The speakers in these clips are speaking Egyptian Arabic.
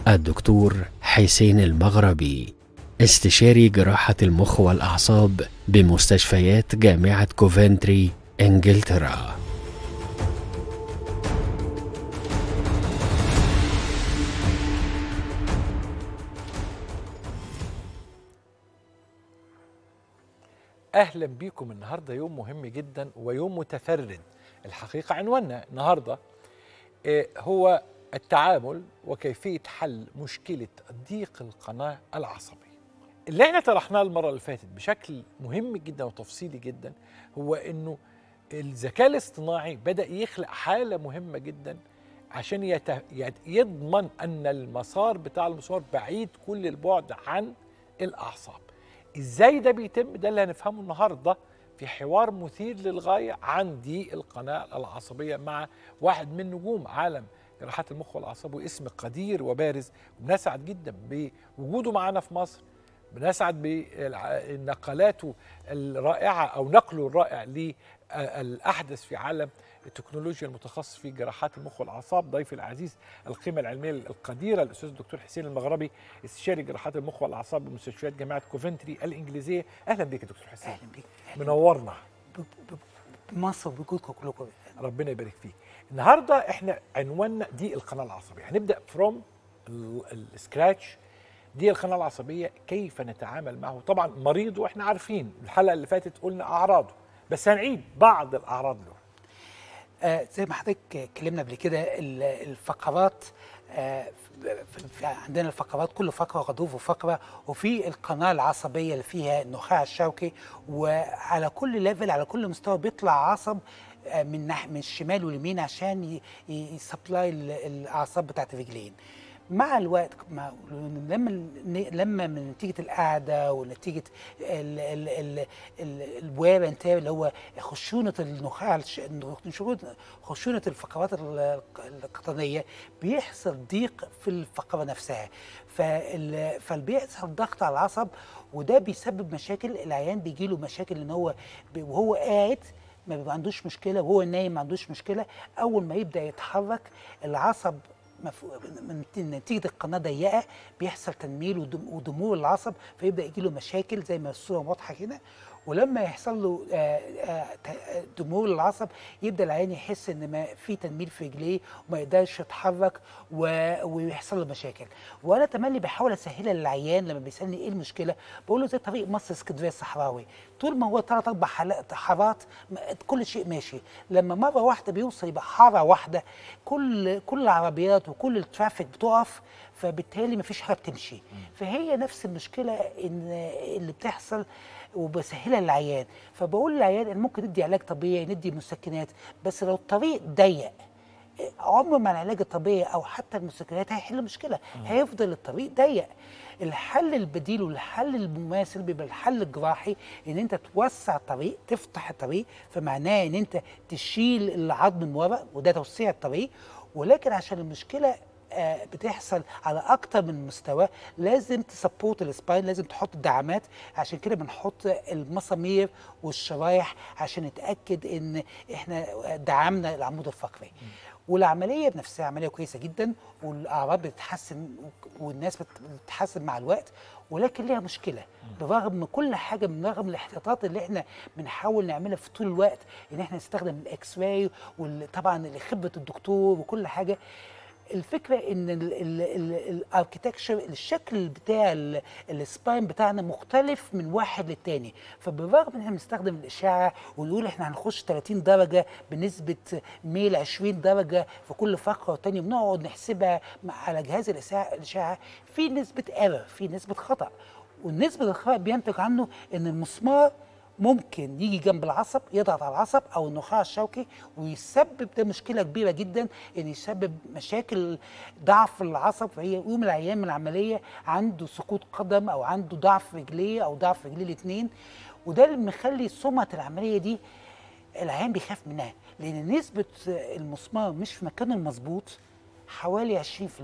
الدكتور حسين المغربي استشاري جراحة المخ والأعصاب بمستشفيات جامعة كوفنتري إنجلترا اهلا بيكم النهارده يوم مهم جدا ويوم متفرد الحقيقه عنواننا النهارده آه، هو التعامل وكيفيه حل مشكله ضيق القناه العصبيه اللي احنا طرحناه المره اللي فاتت بشكل مهم جدا وتفصيلي جدا هو انه الذكاء الاصطناعي بدا يخلق حاله مهمه جدا عشان يت... يت- يضمن ان المسار بتاع المسار بعيد كل البعد عن الاعصاب ازاي ده بيتم ده اللي هنفهمه النهارده في حوار مثير للغايه عن ضيق القناه العصبيه مع واحد من نجوم عالم جراحات المخ والاعصاب واسم قدير وبارز وبنسعد جدا بوجوده معانا في مصر بنسعد بنقلاته الرائعه او نقله الرائع للاحدث في عالم التكنولوجيا المتخصص في جراحات المخ والاعصاب ضيفي العزيز القيمه العلميه القديره الاستاذ الدكتور حسين المغربي استشاري جراحات المخ والاعصاب بمستشفيات جامعه كوفنتري الانجليزيه اهلا بك يا دكتور حسين اهلا بيك منورنا ب- ب- بمصر وبوجودكم كلكم ربنا يبارك فيك النهارده احنا عنواننا دي القناه العصبيه هنبدا فروم السكراتش دي القناه العصبيه كيف نتعامل معه طبعا مريض واحنا عارفين الحلقه اللي فاتت قلنا اعراضه بس هنعيد بعض الاعراض له آه زي ما حضرتك اتكلمنا قبل كده ال- الفقرات آه في- في- عندنا الفقرات كل فقره غضروف وفقره وفي القناه العصبيه اللي فيها النخاع الشوكي وعلى كل ليفل على كل مستوى بيطلع عصب آه، من نح من الشمال واليمين عشان ي- ي- يسبلاي ال- الاعصاب بتاعت الرجلين مع الوقت مع لما لما من نتيجه القعده ونتيجه ال ال ال ال الوير انت اللي هو خشونه النخاع الش- خشونه خشونه الفقرات ال- القطنيه بيحصل ضيق في الفقره نفسها فال فبيحصل ضغط على العصب وده بيسبب مشاكل العيان بيجي له مشاكل ان هو ب- وهو قاعد ما بيبقى عندوش مشكله وهو نايم ما عندوش مشكله اول ما يبدا يتحرك العصب مف- من من نتيجه القناه ضيقه بيحصل تنميل ودم- ودمور العصب فيبدا يجي له مشاكل زي ما الصوره واضحه كده ولما يحصل له آه، آه، ت- دمور العصب يبدا العيان يحس ان ما في تنميل في رجليه وما يقدرش يتحرك و- ويحصل له مشاكل وانا تملي بحاول اسهلها للعيان لما بيسالني ايه المشكله بقول له زي طريق مصر اسكندريه الصحراوي طول ما هو ثلاث اربع حلقات حارات م- كل شيء ماشي لما مره واحده بيوصل يبقى حاره واحده كل كل العربيات وكل الترافيك بتقف فبالتالي مفيش حاجه بتمشي فهي نفس المشكله ان اللي بتحصل وبسهلها للعيان فبقول للعيان ان ممكن ندي علاج طبيعي ندي مسكنات بس لو الطريق ضيق عمر ما العلاج الطبيعي او حتى المسكنات هيحل المشكله هيفضل الطريق ضيق الحل البديل والحل المماثل بيبقى الحل الجراحي ان انت توسع الطريق تفتح الطريق فمعناه ان انت تشيل العظم من ورا وده توسيع الطريق ولكن عشان المشكله آه، بتحصل على اكتر من مستوى لازم تسبورت السباين لازم تحط دعامات عشان كده بنحط المسامير والشرايح عشان نتاكد ان احنا دعمنا العمود الفقري والعمليه بنفسها عمليه كويسه جدا والاعراض بتتحسن والناس بت- بتتحسن مع الوقت ولكن ليها مشكله برغم من كل حاجه من رغم الاحتياطات اللي احنا بنحاول نعملها في طول الوقت ان احنا نستخدم الاكس راي وطبعا خبره الدكتور وكل حاجه الفكره ان الاركتكشر الشكل بتاع ال- السباين بتاعنا مختلف من واحد للتاني فبالرغم ان احنا بنستخدم الاشعه ونقول احنا هنخش 30 درجه بنسبه ميل 20 درجه في كل فقره والتانيه بنقعد نحسبها مع- على جهاز الاشعه الاشعه في نسبه ايرور في نسبه خطا والنسبه الخطا بينتج عنه ان المسمار ممكن يجي جنب العصب يضغط على العصب او النخاع الشوكي ويسبب ده مشكله كبيره جدا ان يسبب مشاكل ضعف العصب فهي يقوم العيان من العمليه عنده سقوط قدم او عنده ضعف رجليه او ضعف رجليه الاثنين وده اللي مخلي سمعه العمليه دي العيان بيخاف منها لان نسبه المسمار مش في مكانه المظبوط حوالي 20%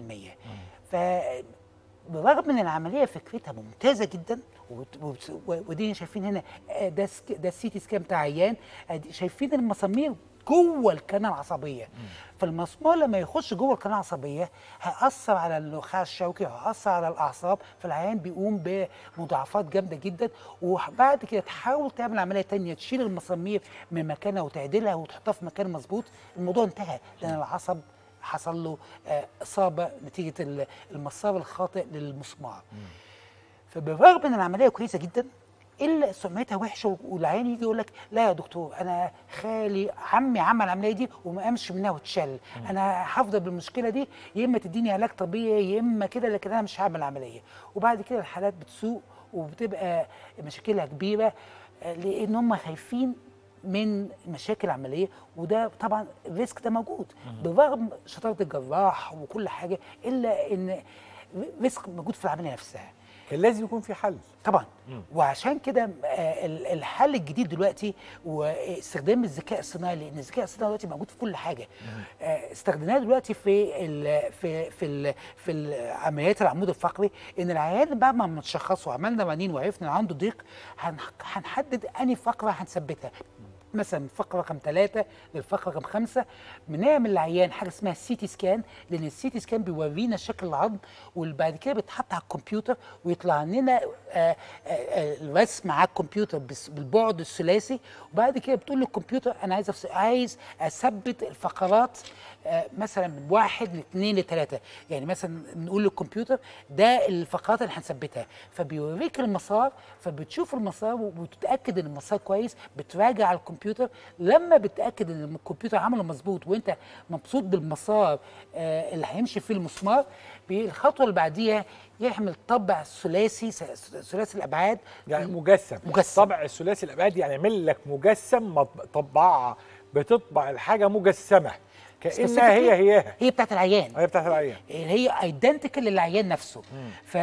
ف برغم ان العمليه فكرتها ممتازه جدا وبت- وبت- ودي شايفين هنا آه، ده سك- ده السي تي سكان بتاع عيان آه، دي- شايفين المسامير جوه القناه العصبيه فالمسمار لما يخش جوه القناه العصبيه هيأثر على النخاع الشوكي وهيأثر على الاعصاب فالعيان بيقوم بمضاعفات جامده جدا وبعد كده تحاول تعمل عمليه تانية تشيل المسامير من مكانها وتعدلها وتحطها في مكان مظبوط الموضوع انتهى لان العصب حصل له آه، اصابه نتيجه ال- المسار الخاطئ للمسمار فبالرغم ان العمليه كويسه جدا الا سمعتها وحشه والعيان يجي يقول لك لا يا دكتور انا خالي عمي عمل العمليه دي وما قامش منها واتشل انا هفضل بالمشكله دي يا اما تديني علاج طبيعي يا اما كده لكن انا مش هعمل عمليه وبعد كده الحالات بتسوء وبتبقى مشاكلها كبيره آه، لان هم خايفين من مشاكل عمليه وده طبعا الريسك ده موجود بالرغم شطاره الجراح وكل حاجه الا ان ريسك موجود في العمليه نفسها كان لازم يكون في حل طبعا وعشان كده آه، ال- الحل الجديد دلوقتي واستخدام الذكاء الصناعي لان الذكاء الصناعي دلوقتي موجود في كل حاجه آه، استخدمناه دلوقتي في ال في في ال في ال- عمليات العمود الفقري ان العيان بعد ما نشخصه وعملنا رنين وعرفنا ان عنده ضيق هن- هنحدد انهي فقره هنثبتها مثلا من فقره رقم ثلاثه للفقره رقم خمسه بنعمل للعيان حاجه اسمها سي تي سكان لان السي تي سكان بيورينا شكل العظم وبعد كده بيتحط على الكمبيوتر ويطلع لنا آه، آه، آه، الرسم على الكمبيوتر بس- بالبعد الثلاثي وبعد كده بتقول للكمبيوتر انا عايز أفس- عايز اثبت الفقرات آه، مثلا من واحد لاثنين لثلاثه يعني مثلا نقول للكمبيوتر ده الفقرات اللي هنثبتها فبيوريك المسار فبتشوف المسار وبتتاكد ان المسار كويس بتراجع على الكمبيوتر لما بتتاكد ان الكمبيوتر عمله مظبوط وانت مبسوط بالمسار آه، اللي هيمشي فيه المسمار بي- الخطوه اللي بعديها يعمل طبع ثلاثي س- ثلاثي الابعاد يعني مجسم مجسم. طبع الثلاثي الابعاد يعني يعمل لك مجسم مط- طباعه بتطبع الحاجه مجسمه كانها هي هياها هي بتاعت العيان هي بتاعت العيان اللي هي ايدنتيكال للعيان نفسه ف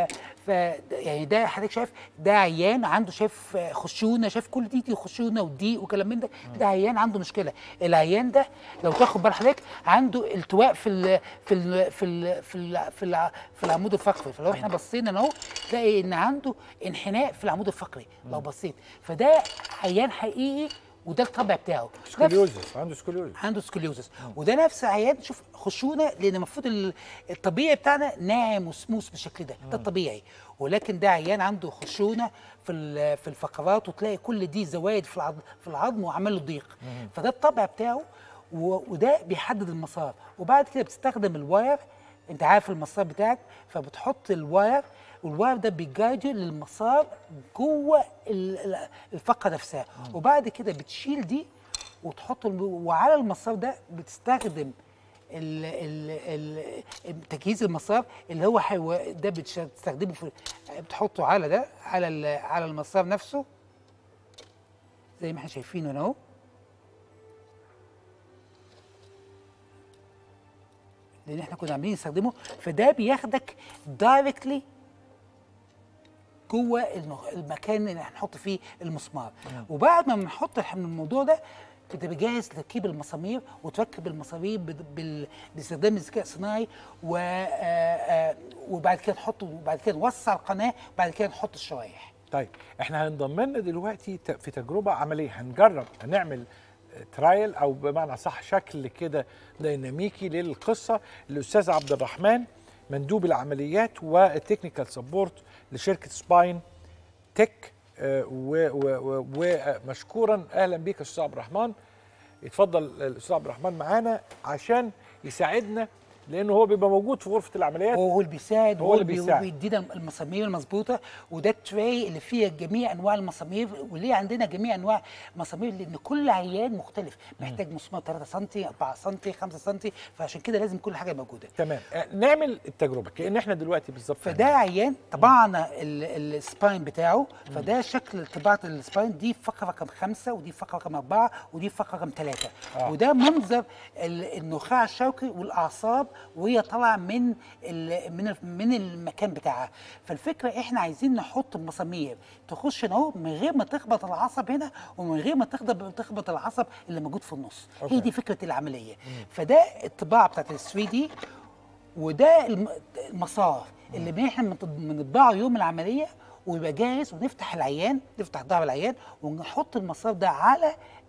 ف يعني ده حضرتك شايف ده عيان عنده شايف خشونه شايف كل دي دي خشونه ودي وكلام من ده ده عيان عنده مشكله العيان ده لو تاخد بال حضرتك عنده التواء في ال في ال في ال في ال في, ال في العمود الفقري فلو احنا بصينا اهو تلاقي ان عنده انحناء في العمود الفقري لو بصيت فده عيان حقيقي وده الطبع بتاعه نفس- سكوليوزس عنده سكوليوزس عنده سكوليوزس وده نفس عيان شوف خشونه لان المفروض ال- الطبيعي بتاعنا ناعم وسموث بالشكل ده ده الطبيعي ولكن ده عيان عنده خشونه في ال- في الفقرات وتلاقي كل دي زوايد في العظم في العظم وعمل له ضيق فده الطبع بتاعه و- وده بيحدد المسار وبعد كده بتستخدم الواير انت عارف المسار بتاعك فبتحط الواير والواير ده بيجايد للمسار جوه ال- ال- الفقره نفسها وبعد كده بتشيل دي وتحط الم... وعلى المسار ده بتستخدم ال... ال... ال... تجهيز المسار اللي هو حيو... ده بتش- بتستخدمه في بتحطه على ده على ال... على المسار نفسه زي ما احنا شايفينه هنا اهو لان احنا كنا عاملين نستخدمه فده بياخدك دايركتلي جوه المغ- المكان اللي هنحط فيه المسمار وبعد ما بنحط الح- الموضوع ده بتبقى جاهز لتركيب المسامير وتركب المسامير بال- بال- باستخدام الذكاء الصناعي و آه، آه، وبعد كده نحط وبعد كده نوسع القناه وبعد كده نحط الشرايح طيب احنا هنضم لنا دلوقتي ت- في تجربه عمليه هنجرب هنعمل ترايل او بمعنى صح شكل كده ديناميكي للقصه الاستاذ عبد الرحمن مندوب العمليات والتكنيكال سبورت لشركه سباين تك آه، و- و- و- ومشكورا اهلا بيك يا استاذ عبد الرحمن يتفضل الاستاذ عبد الرحمن معانا عشان يساعدنا لانه هو بيبقى موجود في غرفه العمليات هو اللي بيساعد هو هو اللي اللي بيساعد. بيدينا المسامير المظبوطه وده التراي اللي فيها جميع انواع المسامير وليه عندنا جميع انواع مسامير لان كل عيان مختلف محتاج مسمار 3 سم 4 سم 5 سم فعشان كده لازم كل حاجه موجوده تمام آه، نعمل التجربه كان احنا دلوقتي بالظبط فده عيان طبعنا ال- السباين بتاعه فده شكل طباعه السباين دي فقره رقم خمسه ودي فقره رقم اربعه ودي فقره رقم ثلاثه آه. وده منظر ال- النخاع الشوكي والاعصاب وهي طالعه من ال- من ال- من المكان بتاعها فالفكره احنا عايزين نحط مسامير تخش هنا اهو من غير ما تخبط العصب هنا ومن غير ما تخبط تخبط العصب اللي موجود في النص أوكي. هي دي فكره العمليه فده الطباعه بتاعت ال 3 دي وده الم- المسار اللي بن- احنا بنط- بنطبعه يوم العمليه ويبقى جاهز ونفتح العيان نفتح ظهر العيان ونحط المسار ده على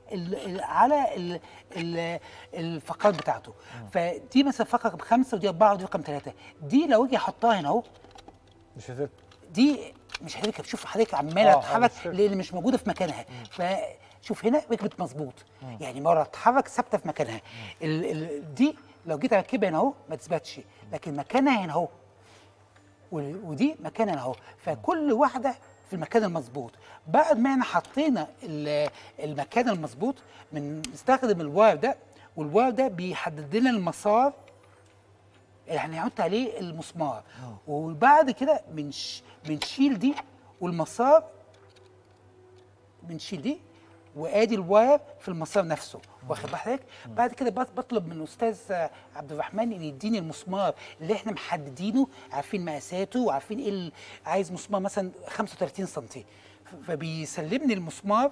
ال ال على ال ال الفقرات بتاعته فدي مثلا فقره بخمسه ودي اربعه ودي رقم ثلاثه دي لو اجي احطها هنا اهو مش هتبقى دي مش هتركب شوف حضرتك عماله آه، آه، تتحرك مش فاهم. لان مش موجوده في مكانها فشوف هنا ركبت مظبوط يعني مره تتحرك ثابته في مكانها ال ال دي لو جيت اركبها هنا اهو ما تثبتش لكن مكانها هنا اهو وال- ودي مكانها هنا اهو فكل واحده في المكان المظبوط بعد ما احنا حطينا ال- المكان المظبوط بنستخدم الواير ده والواير ده بيحدد لنا المسار اللي هنحط عليه المسمار وبعد كده بنش بنشيل دي والمسار بنشيل دي وادي الواير في المسار نفسه واخد بال حضرتك بعد كده بط- بطلب من الاستاذ آه، عبد الرحمن ان يديني المسمار اللي احنا محددينه عارفين مقاساته وعارفين ايه ال- عايز مسمار مثلا 35 سم فبيسلمني المسمار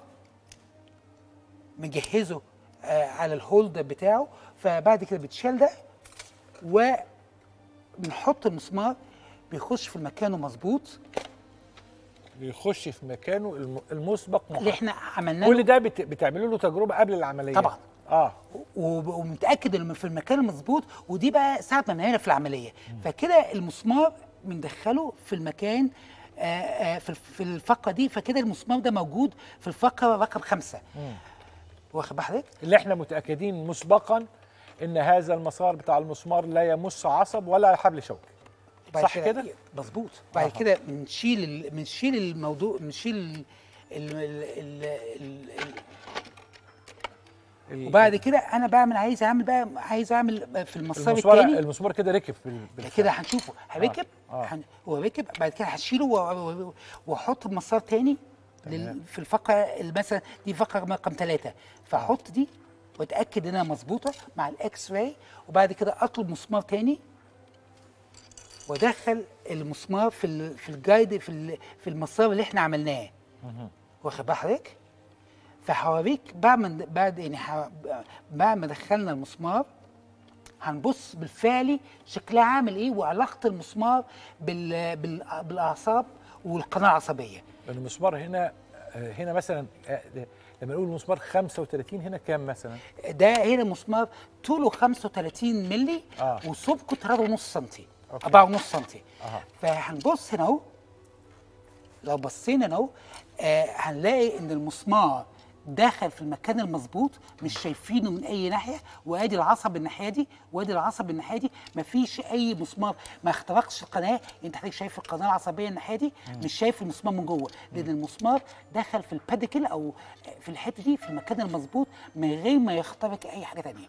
مجهزه آه على الهولدر بتاعه فبعد كده بتشال ده وبنحط المسمار بيخش في مكانه مظبوط بيخش في مكانه الم- المسبق اللي محدد احنا عملناه كل ده بت... بتعملوا له تجربه قبل العمليه طبعاً. اه وب- ومتاكد انه في المكان المظبوط ودي بقى ساعه ما بنعملها في العمليه فكده المسمار بندخله في المكان آه، آه، في الف- في الفقره دي فكده المسمار ده موجود في الفقره رقم خمسه واخد بال حضرتك؟ اللي احنا متاكدين مسبقا ان هذا المسار بتاع المسمار لا يمس عصب ولا حبل شوكي بعد صح كده؟ مظبوط بعد آه. كده بنشيل ال- بنشيل الموضوع بنشيل ال ال ال ال ال ال- وبعد كده انا بعمل عايز اعمل بقى عايز اعمل في المسار المسمار الثاني المسمار كده ركب بال... ده بالفعل. كده هنشوفه هركب آه. هن- هو ركب بعد كده هشيله و- و- واحط مسار تاني لل... في الفقره اللي مثلا دي فقره رقم ثلاثه فاحط دي واتاكد انها مظبوطه مع الاكس راي وبعد كده اطلب مسمار تاني وادخل المسمار في ال... في الجايد في ال... في المسار اللي احنا عملناه واخد بال حضرتك؟ فهوريك بعد ما بعد يعني ح- بعد ما دخلنا المسمار هنبص بالفعلي شكلها عامل ايه وعلاقه المسمار بال... بال... بالاعصاب والقناه العصبيه المسمار هنا آه، هنا مثلا آه، ده- لما نقول مسمار 35 هنا كام مثلا؟ ده هنا مسمار طوله 35 مللي آه. وسمكه 3.5 سم أوكي. 4.5 سم أها. فهنبص هنا اهو لو بصينا هنا اهو آه هنلاقي ان المسمار دخل في المكان المظبوط مش شايفينه من اي ناحيه وادي العصب الناحيه دي وادي العصب الناحيه دي مفيش اي مسمار ما اخترقش القناه انت حضرتك شايف القناه العصبيه الناحيه دي مش شايف المسمار من جوه لان المسمار دخل في الباديكل او في الحته دي في المكان المظبوط من غير ما يخترق اي حاجه تانية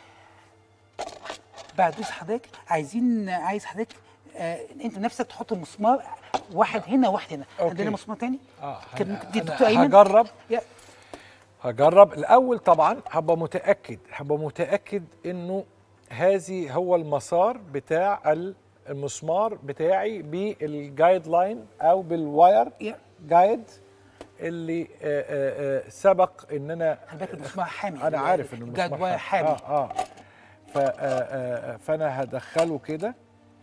بعد بص حضرتك عايزين عايز حضرتك آه انت نفسك تحط المسمار واحد هنا وواحد هنا أوكي. عندنا مسمار تاني اه كان أنا- ممكن دي أنا دكتور ايمن هجرب يا- هجرب الاول طبعا هبقى متاكد هبقى متاكد انه هذه هو المسار بتاع ال- المسمار بتاعي بالجايد لاين او بالواير يا. جايد اللي آه، آه، آه، سبق ان انا خلي بالك المسمار حامي انا عارف ان الجاد المسمار واير حامي اه اه ف آه، آه، فانا هدخله كده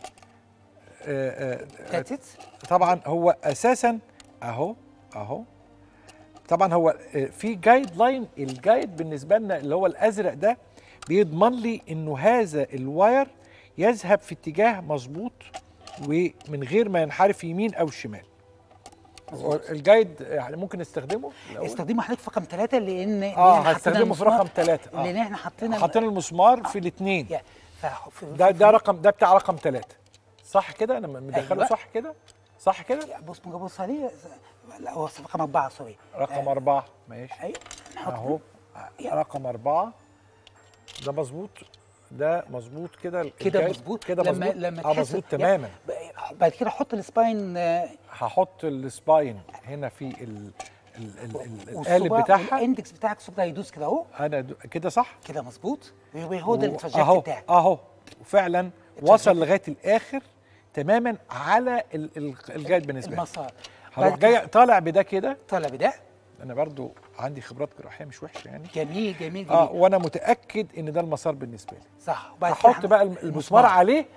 آه، آه، That's it. طبعا هو اساسا اهو اهو طبعا هو آه، في جايد لاين الجايد بالنسبه لنا اللي هو الازرق ده بيضمن لي انه هذا الواير يذهب في اتجاه مظبوط ومن غير ما ينحرف يمين او شمال الجايد يعني ممكن نستخدمه الأول؟ استخدموا حضرتك في رقم ثلاثة لأن اه لأن حطينا هستخدمه في المسمار- رقم ثلاثة لأن احنا حطينا حاطين المسمار في الاثنين يا ف- في- ده في- ده رقم ده بتاع رقم ثلاثة صح كده انا مدخله أيوة. صح كده صح كده يا بص ممكن ابص عليه لا هو رقم أربعة سوري رقم أربعة ماشي أيوة نحط اهو يا. رقم أربعة ده مظبوط ده مظبوط كده كده الجايد مظبوط كده لما مظبوط لما اه تحس- مظبوط يا- تماما ب- بعد كده حط السباين آه، هحط السباين هنا في ال ال ال ال القالب والصباع بتاعها والاندكس بتاعك الصباع هيدوس كده اهو انا د- كده صح كده مظبوط يبقى هو ده و- التراجكت اهو بتاعك اهو وفعلا التراجكت. وصل لغايه الاخر تماما على ال- ال- الجايد بالنسبه لي المسار هروح بعد كده جاي طالع بده كده طالع بده انا برضو عندي خبرات جراحيه مش وحشه يعني جميل جميل جميل اه وانا متاكد ان ده المسار بالنسبه لي صح وبعد كده هحط بقى الم- المسمار عليه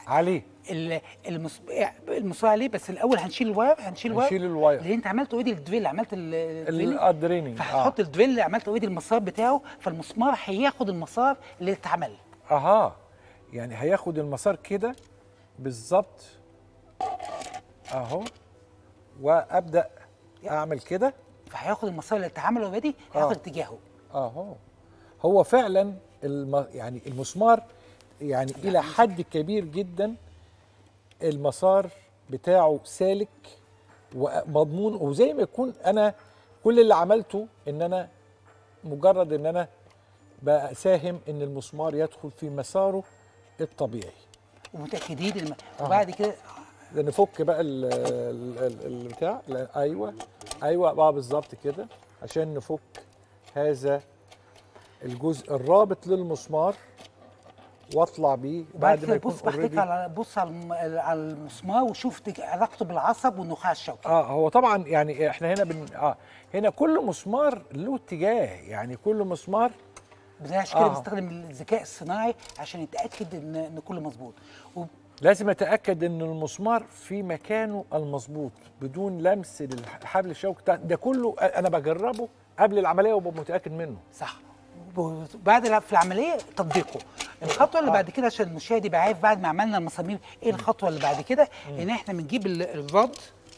عليه ال- المس... المسمار عليه بس الاول هنشيل الواير هنشيل الواير هنشيل الواير. لان انت عملت اوريدي الدريل عملت ال- الدريل الدريننج فهتحط الدريل عملت اوريدي المسار بتاعه فالمسمار هياخد المسار اللي اتعمل اها يعني هياخد المسار كده بالظبط اهو وابدا اعمل كده فهياخد المسار اللي اتعمل اوريدي آه. هياخد اتجاهه اهو هو فعلا الم... يعني المسمار يعني الى حد كبير جدا المسار بتاعه سالك ومضمون وزي ما يكون انا كل اللي عملته ان انا مجرد ان انا بساهم ان المسمار يدخل في مساره الطبيعي ومتاكدين الم... وبعد كده ده نفك بقى ال ال ال البتاع لا، ايوه ايوه بقى بالظبط كده عشان نفك هذا الجزء الرابط للمسمار واطلع بيه وبعد بعد ما كده يكون بص بحتك اوريدي على بص على الم- على المسمار وشوف تج- علاقته بالعصب والنخاع الشوكي اه هو طبعا يعني احنا هنا بن اه هنا كل مسمار له اتجاه يعني كل مسمار زي عشان كده آه. بنستخدم الذكاء الصناعي عشان يتاكد ان ان كله مظبوط و- لازم اتاكد ان المسمار في مكانه المظبوط بدون لمس للحبل الشوكي ده- ده كله انا بجربه قبل العمليه وببقى متاكد منه صح وبعد الع- في العمليه تطبيقه الخطوه اللي آه. بعد كده عشان المشاهد يبقى عارف بعد ما عملنا المسامير ايه الخطوه اللي بعد كده ان احنا بنجيب ال- الرد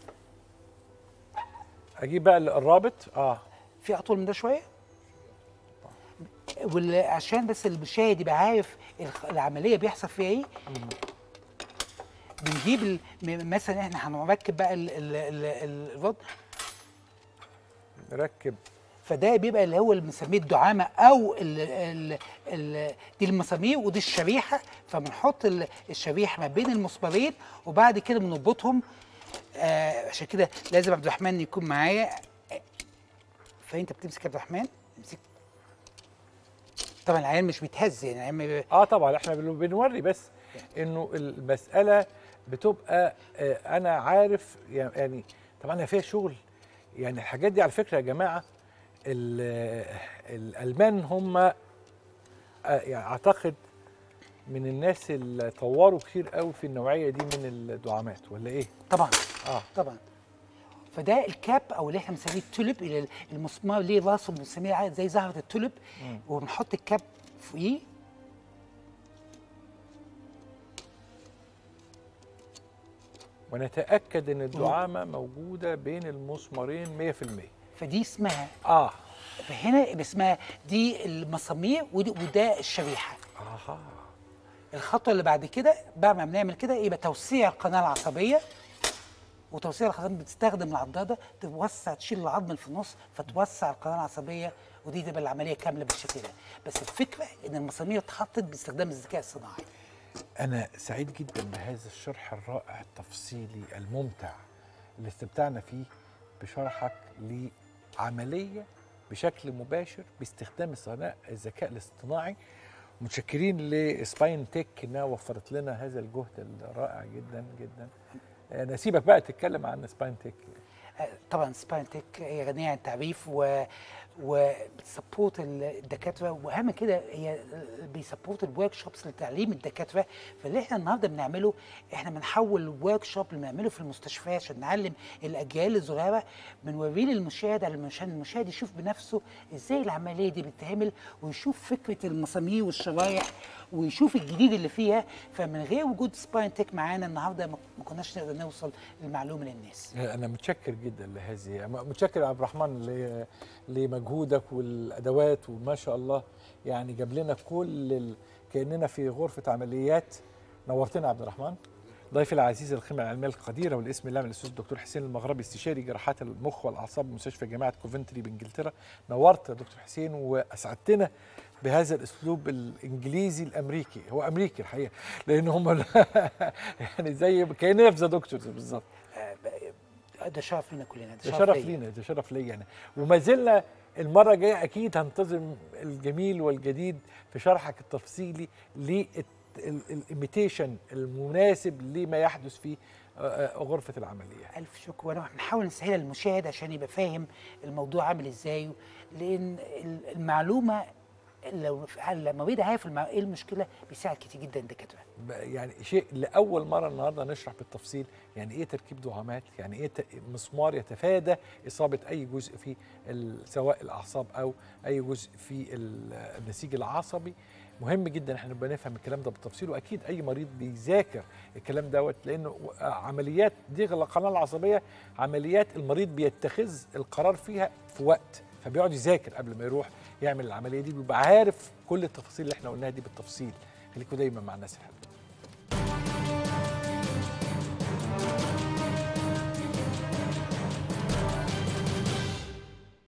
اجيب بقى الرابط اه في اطول من ده شويه وال- عشان بس المشاهد يبقى عارف الخ- العمليه بيحصل فيها ايه بنجيب ال- م- مثلا احنا هنركب بقى ال- ال- ال- الرد نركب فده بيبقى اللي هو اللي بنسميه الدعامه او ال ال ال دي المسامير ودي الشريحه فبنحط ال- الشريحه ما بين المسمارين وبعد كده بنربطهم آه عشان كده لازم عبد الرحمن يكون معايا فانت بتمسك يا عبد الرحمن امسك طبعا العيال مش بيتهز يعني العيال ما بي- اه طبعا احنا بن- بنوري بس انه المساله بتبقى آه انا عارف يعني طبعا هي فيها شغل يعني الحاجات دي على فكره يا جماعه ال- الالمان هم آه يعني اعتقد من الناس اللي طوروا كتير قوي في النوعيه دي من الدعامات ولا ايه؟ طبعا اه طبعا فده الكاب او اللي احنا بنسميه التولب اللي المسمار ليه راسه بنسميه عادي زي زهره التولب وبنحط الكاب فوقيه ونتاكد ان الدعامه موجوده بين المسمارين 100% فدي اسمها اه فهنا يبقى اسمها دي المسامير ودي وده الشريحه اها الخطوه اللي بعد كده بعد ما بنعمل كده يبقى توسيع القناه العصبيه وتوسيع القناه بتستخدم العضاده توسع تشيل العظم اللي في النص فتوسع القناه العصبيه ودي تبقى العمليه كامله بالشكل ده بس الفكره ان المسامير اتحطت باستخدام الذكاء الصناعي أنا سعيد جدا بهذا الشرح الرائع التفصيلي الممتع اللي استمتعنا فيه بشرحك لعملية بشكل مباشر باستخدام الصناع الذكاء الاصطناعي متشكرين لسباين تك انها وفرت لنا هذا الجهد الرائع جدا جدا انا سيبك بقى تتكلم عن سباين تك آه، طبعا سباين تك هي غنيه عن التعريف و وبتسبورت الدكاتره واهم كده هي بيسبورت الورك شوبس لتعليم الدكاتره فاللي احنا النهارده بنعمله احنا بنحول الورك شوب اللي بنعمله في المستشفى عشان نعلم الاجيال الصغيره بنوريه للمشاهد علشان المشاهد يشوف بنفسه ازاي العمليه دي بتتعمل ويشوف فكره المسامير والشرايح ويشوف الجديد اللي فيها فمن غير وجود سباين تك معانا النهارده ما ما كناش نقدر نوصل المعلومه للناس انا متشكر جدا لهذه متشكر يا عبد الرحمن ل- لمجهودك والادوات وما شاء الله يعني جاب لنا كل ال... كاننا في غرفه عمليات نورتنا يا عبد الرحمن ضيفي العزيز القيمه العلميه القديره والاسم الله من الاستاذ الدكتور حسين المغربي استشاري جراحات المخ والاعصاب بمستشفى جامعه كوفنتري بانجلترا نورت يا دكتور حسين واسعدتنا بهذا الاسلوب الانجليزي الامريكي هو امريكي الحقيقه لان هم يعني زي كاننا في ذا دكتورز بالظبط ده شرف لينا كلنا ده شرف ليا. لينا ده شرف ليا انا وما زلنا المره الجايه اكيد هنتظم الجميل والجديد في شرحك التفصيلي للإيميتيشن المناسب لما يحدث في آه، آه، غرفه العمليه ألف شكر وأنا بنحاول نسهلها للمشاهد عشان يبقى فاهم الموضوع عامل إزاي لأن ال- المعلومة لو لما المريض عارف الم- ايه المشكله بيساعد كتير جدا الدكاتره ب- يعني شيء لاول مره النهارده نشرح بالتفصيل يعني ايه تركيب دعامات يعني ايه ت- مسمار يتفادى اصابه اي جزء في ال- سواء الاعصاب او اي جزء في ال- النسيج العصبي مهم جدا احنا نبقى نفهم الكلام ده بالتفصيل واكيد اي مريض بيذاكر الكلام دوت لانه عمليات دي القناه العصبيه عمليات المريض بيتخذ القرار فيها في وقت فبيقعد يذاكر قبل ما يروح يعمل العمليه دي بيبقى عارف كل التفاصيل اللي احنا قلناها دي بالتفصيل خليكم دايما مع الناس الحلوه